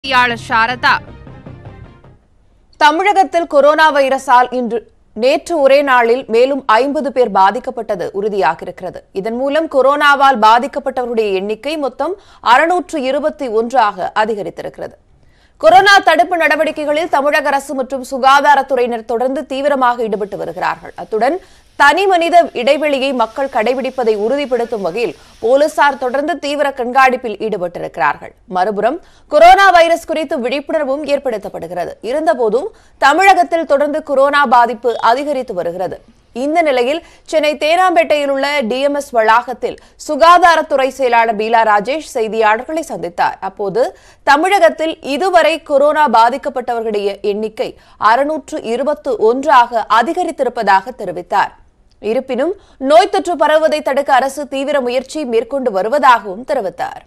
செய்தியாளர் சாரதா தமிழகத்தில் கொரோனா வைரஸால் இன்று நேற்று ஒரே நாளில் மேலும் ஐம்பது பேர் பாதிக்கப்பட்டது உறுதியாகியிருக்கிறது இதன் மூலம் கொரோனாவால் பாதிக்கப்பட்டவருடைய எண்ணிக்கை மொத்தம் அறுநூற்று இருபத்தி ஒன்றாக அதிகரித்திருக்கிறது கொரோனா தடுப்பு நடவடிக்கைகளில் தமிழக அரசு மற்றும் சுகாதாரத்துறையினர் தொடர்ந்து தீவிரமாக ஈடுபட்டு வருகிறார்கள் அத்துடன் தனி மனித இடைவெளியை மக்கள் கடைபிடிப்பதை உறுதிப்படுத்தும் வகையில் போலீசார் தொடர்ந்து தீவிர கண்காணிப்பில் ஈடுபட்டிருக்கிறார்கள் மறுபுறம் கொரோனா வைரஸ் குறித்து விழிப்புணர்வும் ஏற்படுத்தப்படுகிறது இருந்தபோதும் தமிழகத்தில் தொடர்ந்து கொரோனா பாதிப்பு அதிகரித்து வருகிறது இந்த நிலையில் சென்னை தேனாம்பேட்டையில் உள்ள டிஎம்எஸ் வளாகத்தில் சுகாதாரத்துறை செயலாளர் பீலா ராஜேஷ் செய்தியாளர்களை சந்தித்தார் அப்போது தமிழகத்தில் இதுவரை கொரோனா பாதிக்கப்பட்டவர்களுடைய எண்ணிக்கை அறுநூற்று இருபத்து ஒன்றாக அதிகரித்திருப்பதாக தெரிவித்தார் இருப்பினும் நோய் தொற்று பரவுவதை தடுக்க அரசு தீவிர முயற்சி மேற்கொண்டு வருவதாகவும் தெரிவித்தார்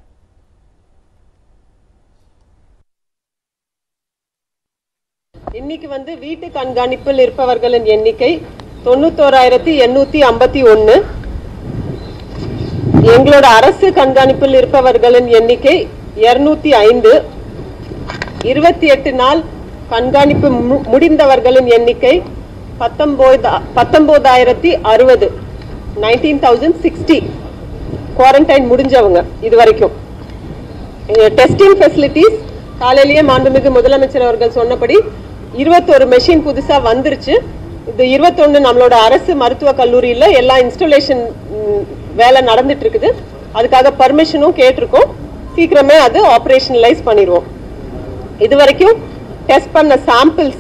இன்னைக்கு வந்து வீட்டு கண்காணிப்பில் இருப்பவர்களின் எண்ணிக்கை தொண்ணூத்தோராயிரத்தி எண்ணூத்தி ஐம்பத்தி ஒன்னு எங்களோட அரசு கண்காணிப்பில் இருப்பவர்களின் எண்ணிக்கை இருநூத்தி ஐந்து இருபத்தி எட்டு நாள் கண்காணிப்பு மு- முடிந்தவர்களின் எண்ணிக்கை பத்தொன்பது பத்தொன்பதாயிரத்தி அறுபது நைன்டீன் தௌசண்ட் சிக்ஸ்டி குவாரண்டைன் முடிஞ்சவங்க இது வரைக்கும் டெஸ்டிங் ஃபெசிலிட்டிஸ் காலையிலேயே மாண்புமிகு முதலமைச்சர் அவர்கள் சொன்னபடி இருபத்தொரு மெஷின் புதுசா வந்துருச்சு இது இருபத்தொன்னு நம்மளோட அரசு மருத்துவக் கல்லூரியில எல்லா இன்ஸ்டாலேஷன் வேலை நடந்துட்டு இருக்குது அதுக்காக பர்மிஷனும் கேட்டிருக்கோம் சீக்கிரமே அது ஆபரேஷனலைஸ் பண்ணிடுவோம் இது வரைக்கும் டெஸ்ட் பண்ண சாம்பிள்ஸ்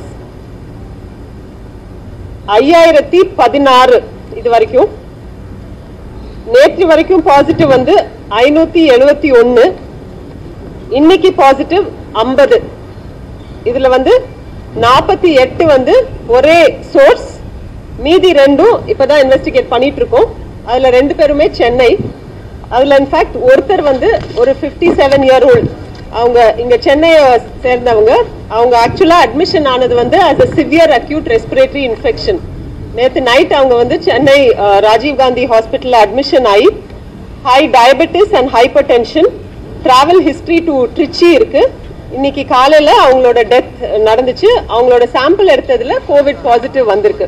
ஐயாயிரத்தி பதினாறு இது வரைக்கும் நேற்று வரைக்கும் பாசிட்டிவ் வந்து ஐநூத்தி எழுபத்தி ஒன்னு இன்னைக்கு பாசிட்டிவ் 50 இதுல வந்து நாற்பத்தி எட்டு வந்து ஒரே சோர்ஸ் மீதி ரெண்டும் இப்பதான் இன்வெஸ்டிகேட் பண்ணிட்டு இருக்கோம் அதுல ரெண்டு பேருமே சென்னை அதுல இன்ஃபேக்ட் ஒருத்தர் வந்து ஒரு 57 செவன் இயர் ஓல்ட் அவங்க இங்க சென்னையை சேர்ந்தவங்க அவங்க ஆக்சுவலா அட்மிஷன் ஆனது வந்து as a severe acute respiratory infection நேத்து நைட் அவங்க வந்து சென்னை அஹ், ராஜீவ் காந்தி ஹாஸ்பிட்டல்ல அட்மிஷன் ஆகி high diabetes and hypertension travel history to Trichy இருக்கு இன்னைக்கு காலையில அவங்களோட டெத் நடந்துச்சு அவங்களோட சாம்பிள் எடுத்ததுல கோவிட் பாசிட்டிவ் வந்திருக்கு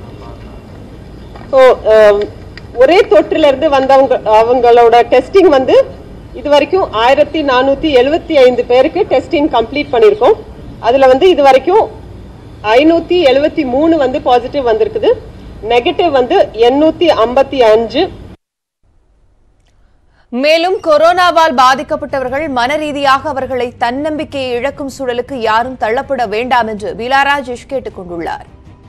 ஸோ ஒரே தொற்றுல இருந்து வந்தவங்க அவங்களோட டெஸ்டிங் வந்து இது வரைக்கும் ஆயிரத்தி நானூத்தி எழுபத்தி ஐந்து பேருக்கு டெஸ்டிங் கம்ப்ளீட் பண்ணியிருக்கோம் அதுல வந்து இது வரைக்கும் ஐநூத்தி எழுபத்தி மூணு வந்து பாசிட்டிவ் வந்திருக்குது நெகட்டிவ் வந்து எண்ணூத்தி ஐம்பத்தி அஞ்சு மேலும் கொரோனாவால் பாதிக்கப்பட்டவர்கள் மனரீதியாக அவர்களை தன்னம்பிக்கையை இழக்கும் சூழலுக்கு யாரும் தள்ளப்பட வேண்டாம் என்று பீலா ராஜேஷ் கேட்டுக் கொண்டுள்ளார்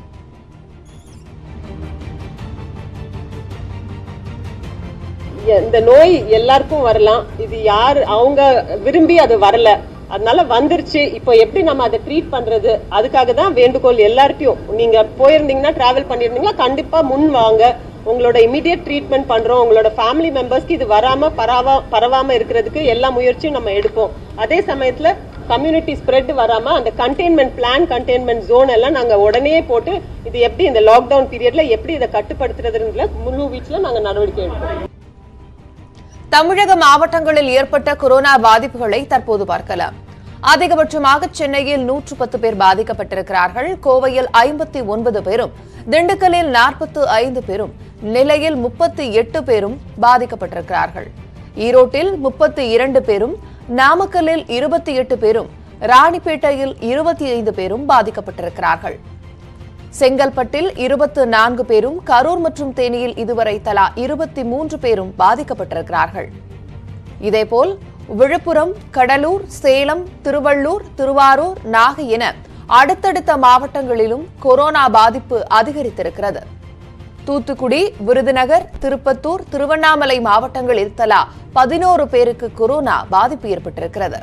இந்த நோய் எல்லாருக்கும் வரலாம் இது யார் அவங்க விரும்பி அது வரல அதனால வந்துருச்சு இப்போ எப்படி நம்ம அதை ட்ரீட் பண்றது அதுக்காக தான் வேண்டுகோள் எல்லார்ட்டையும் நீங்க போயிருந்தீங்கன்னா டிராவல் பண்ணியிருந்தீங்கன்னா கண்டிப்பா முன் வாங்க உங்களோட இமீடியட் ட்ரீட்மெண்ட் பண்றோம் உங்களோட ஃபேமிலி மெம்பர்ஸ்க்கு இது வராம பரவா பரவாம இருக்கிறதுக்கு எல்லா முயற்சியும் நம்ம எடுப்போம் அதே சமயத்துல கம்யூனிட்டி ஸ்ப்ரெட் வராம அந்த கண்டெய்ன்மெண்ட் பிளான் கண்டெய்ன்மெண்ட் ஜோன் எல்லாம் நாங்க உடனே போட்டு இது எப்படி இந்த லாக்டவுன் பீரியட்ல எப்படி இதை கட்டுப்படுத்துறதுல முழு வீச்சுல நாங்க நடவடிக்கை எடுப்போம் தமிழக மாவட்டங்களில் ஏற்பட்ட கொரோனா பாதிப்புகளை தற்போது பார்க்கலாம் அதிகபட்சமாக சென்னையில் நூற்று பத்து பேர் பாதிக்கப்பட்டிருக்கிறார்கள் கோவையில் ஐம்பத்தி ஒன்பது பேரும் திண்டுக்கல்லில் நாற்பத்து ஐந்து பேரும் நிலையில் முப்பத்தி எட்டு பேரும் பாதிக்கப்பட்டிருக்கிறார்கள் ஈரோட்டில் முப்பத்தி இரண்டு பேரும் நாமக்கல்லில் இருபத்தி எட்டு பேரும் ராணிப்பேட்டையில் இருபத்தி ஐந்து பேரும் பாதிக்கப்பட்டிருக்கிறார்கள் செங்கல்பட்டில் இருபத்து நான்கு பேரும் கரூர் மற்றும் தேனியில் இதுவரை தலா இருபத்தி மூன்று பேரும் பாதிக்கப்பட்டிருக்கிறார்கள் இதேபோல் விழுப்புரம் கடலூர் சேலம் திருவள்ளூர் திருவாரூர் நாகை என அடுத்தடுத்த மாவட்டங்களிலும் கொரோனா பாதிப்பு அதிகரித்திருக்கிறது தூத்துக்குடி விருதுநகர் திருப்பத்தூர் திருவண்ணாமலை மாவட்டங்களில் தலா பதினோரு பேருக்கு கொரோனா பாதிப்பு ஏற்பட்டிருக்கிறது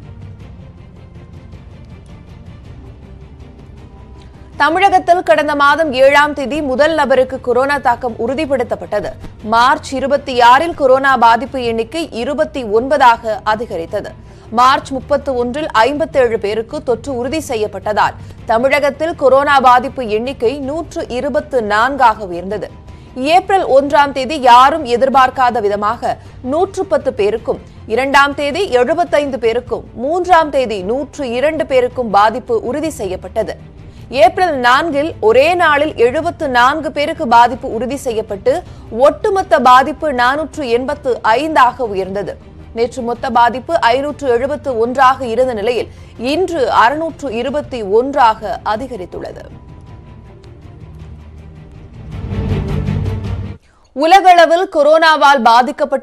தமிழகத்தில் கடந்த மாதம் ஏழாம் தேதி முதல் நபருக்கு கொரோனா தாக்கம் உறுதிப்படுத்தப்பட்டது மார்ச் இருபத்தி ஆறில் கொரோனா பாதிப்பு எண்ணிக்கை இருபத்தி ஒன்பதாக அதிகரித்தது மார்ச் முப்பத்தி ஒன்றில் ஐம்பத்தேழு பேருக்கு தொற்று உறுதி செய்யப்பட்டதால் தமிழகத்தில் கொரோனா பாதிப்பு எண்ணிக்கை நூற்று இருபத்து நான்காக உயர்ந்தது ஏப்ரல் ஒன்றாம் தேதி யாரும் எதிர்பார்க்காத விதமாக நூற்று பத்து பேருக்கும் இரண்டாம் தேதி எழுபத்தைந்து பேருக்கும் மூன்றாம் தேதி நூற்று இரண்டு பேருக்கும் பாதிப்பு உறுதி செய்யப்பட்டது ஏப்ரல் நான்கில் ஒரே நாளில் எழுபத்து நான்கு பேருக்கு பாதிப்பு உறுதி செய்யப்பட்டு ஒட்டுமொத்த பாதிப்பு நானூற்று எண்பத்து ஐந்தாக உயர்ந்தது நேற்று மொத்த பாதிப்பு ஐநூற்று எழுபத்து ஒன்றாக இருந்த நிலையில் இன்று அறுநூற்று இருபத்தி ஒன்றாக அதிகரித்துள்ளது உலகளவில் கொரோனாவால் பாதிக்கப்பட்ட